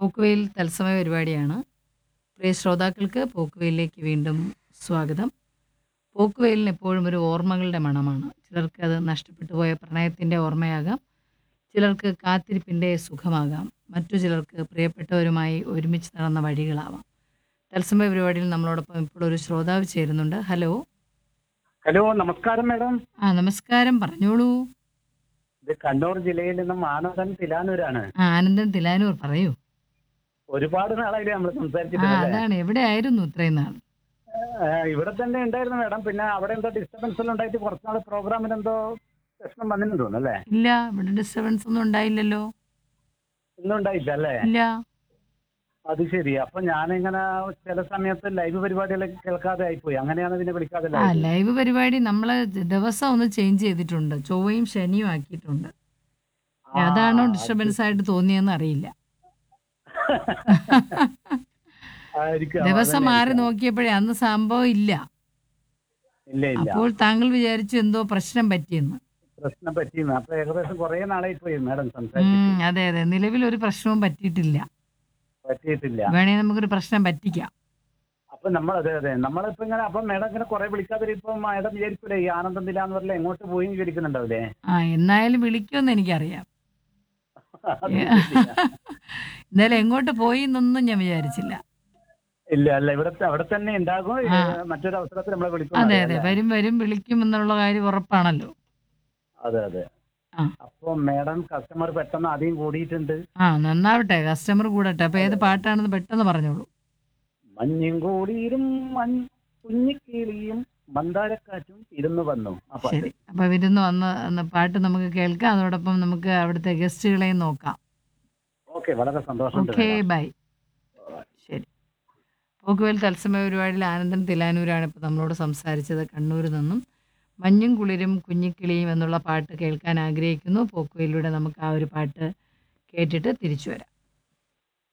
പോക്കുവെയിൽ തത്സമയ പരിപാടിയാണ് പ്രിയ ശ്രോതാക്കൾക്ക് പോക്കുവെയിലേക്ക് വീണ്ടും സ്വാഗതം പോക്കുവെയിലിന് എപ്പോഴും ഒരു ഓർമ്മകളുടെ മണമാണ് ചിലർക്ക് അത് നഷ്ടപ്പെട്ടു പോയ പ്രണയത്തിൻ്റെ ഓർമ്മയാകാം ചിലർക്ക് കാത്തിരിപ്പിൻ്റെ സുഖമാകാം മറ്റു ചിലർക്ക് പ്രിയപ്പെട്ടവരുമായി ഒരുമിച്ച് നടന്ന വഴികളാവാം തത്സമയ പരിപാടിയിൽ നമ്മളോടൊപ്പം ഇപ്പോൾ ഒരു ശ്രോതാവ് ചേരുന്നുണ്ട് ഹലോ ഹലോ നമസ്കാരം മാഡം ആ നമസ്കാരം പറഞ്ഞോളൂ ഇത് കണ്ണൂർ ജില്ലയിൽ നിന്നും ആനന്ദൻ തിലാനൂരാണ് ആ ആനന്ദൻ തിലാനൂർ പറയൂ ഒരുപാട് നാളായില്ലേ നമ്മൾ ആ സംസാരിച്ചിട്ട് അല്ലേ? അതാണ് എവിടെയായിരുന്നു ഇത്രയും നാൾ ആ, ഇവിടെ തന്നെ ഉണ്ടായിരുന്നു മാഡം പിന്നെ അവിടെ എന്തോ ഡിസ്റ്റർബൻസ് എല്ലാം ഉണ്ടായിട്ട് കുറച്ചുനാൾ പ്രോഗ്രാമിന് എന്തോ പ്രശ്നം വന്നിട്ടുണ്ട് തോന്നുന്നു അല്ലേ ഇല്ല ഇവിടെ ഡിസ്റ്റർബൻസ് ഒന്നും ഉണ്ടായില്ലല്ലോ ഇന്നും ഉണ്ടായില്ല അല്ലേ ഇല്ല അത് ശരി അപ്പൊ ഞാനിങ്ങനെ ചില സമയത്ത് ലൈവ് പരിപാടികളൊക്കെ കേൾക്കാതെ ആയിപ്പോയി അങ്ങനെയാണ് പിന്നെ വിളിക്കാതെ ആ ആയത്. ലൈവ് പരിപാടി നമ്മൾ ദിവസം ഒന്ന് ചേഞ്ച് ചെയ്തിട്ടുണ്ട് ചൊവ്വയും ശനിയും ആക്കിയിട്ടുണ്ട് ആ, അതാണോ അത് ഡിസ്റ്റർബൻസ് ആയിട്ട് തോന്നിയെന്ന് അറിയില്ല ആയിരിക്കാം. ദിവസം മാറി അതന്നെയായിരിക്കാം. നോക്കിയപ്പോഴേ അന്ന് സംഭവം ഇല്ല ഇല്ല ഇല്ല അപ്പോൾ താങ്കൾ വിചാരിച്ചു എന്തോ പ്രശ്നം പറ്റിയെന്ന് പ്രശ്നം പറ്റിയെന്ന് അപ്പൊ ഏകദേശം കുറെ നാളായി പോയി മാഡം ഉം, സംസാരിച്ചിട്ട് അതെ അതെ നിലവിൽ ഒരു പ്രശ്നവും പറ്റിയിട്ടില്ല പറ്റിയിട്ടില്ല വേണേ നമുക്കൊരു പ്രശ്നം പറ്റിക്കാം അപ്പൊ നമ്മൾ അതെ അതെ നമ്മളിപ്പോ ഇങ്ങനെ അപ്പൊ മേഡം ഇങ്ങനെ കുറെ വിളിക്കാതെ ഇപ്പൊ മേഡം വിചാരിക്കൂലേ ഈ ആനന്ദം ഇല്ലാന്ന് പറഞ്ഞാൽ എങ്ങോട്ട് പോയി വിചാരിക്കുന്നുണ്ടാവില്ലേ ആ എന്നായാലും വിളിക്കുമെന്ന് എനിക്കറിയാം അത് ശരിയാ. എന്നാലും എങ്ങോട്ട് പോയി എന്നൊന്നും ഞാൻ വിചാരിച്ചില്ല ഇല്ല അല്ല ഇവിടെ അവിടെ തന്നെ ഉണ്ടാകും ആ. മറ്റൊരു അവസരത്തിൽ നമ്മളെ വിളിക്കും അതെ അതെ വരും വരും വിളിക്കും എന്നുള്ള കാര്യം ഉറപ്പാണല്ലോ അതെ അതെ ആ. അപ്പൊ മേഡം കസ്റ്റമർ പെട്ടെന്ന് അധികം കൂടിയിട്ടുണ്ട് ആ നന്നാവട്ടെ കസ്റ്റമർ കൂടട്ടെ അപ്പൊ ഏത് പാട്ടാണെന്ന് പെട്ടെന്ന് പറഞ്ഞോളൂ മഞ്ഞും കൂടിയിരും മഞ്ഞ് കുഞ്ഞിക്കിളിയും മന്ദാരക്കാറ്റും ഇരുന്ന് വന്നു ആ പാട്ട് ശരി അപ്പൊ വിരുന്ന് വന്ന അന്ന് പാട്ട് നമുക്ക് കേൾക്കാം അതോടൊപ്പം നമുക്ക് അവിടുത്തെ ഗസ്റ്റുകളെയും നോക്കാം ഓക്കെ വളരെ സന്തോഷമുണ്ട് ഓക്കെ മേഡം. ബൈ ശരി പോക്കുവേൽ തത്സമയ പരിപാടിയിൽ ആനന്ദൻ തിലാനൂരാണ് ഇപ്പോൾ നമ്മളോട് സംസാരിച്ചത് കണ്ണൂരിൽ നിന്നും മഞ്ഞും കുളിരും കുഞ്ഞിക്കിളിയും എന്നുള്ള പാട്ട് കേൾക്കാൻ ആഗ്രഹിക്കുന്നു പോക്കുവേലിലൂടെ നമുക്ക് ആ ഒരു പാട്ട് കേട്ടിട്ട് തിരിച്ചു വരാം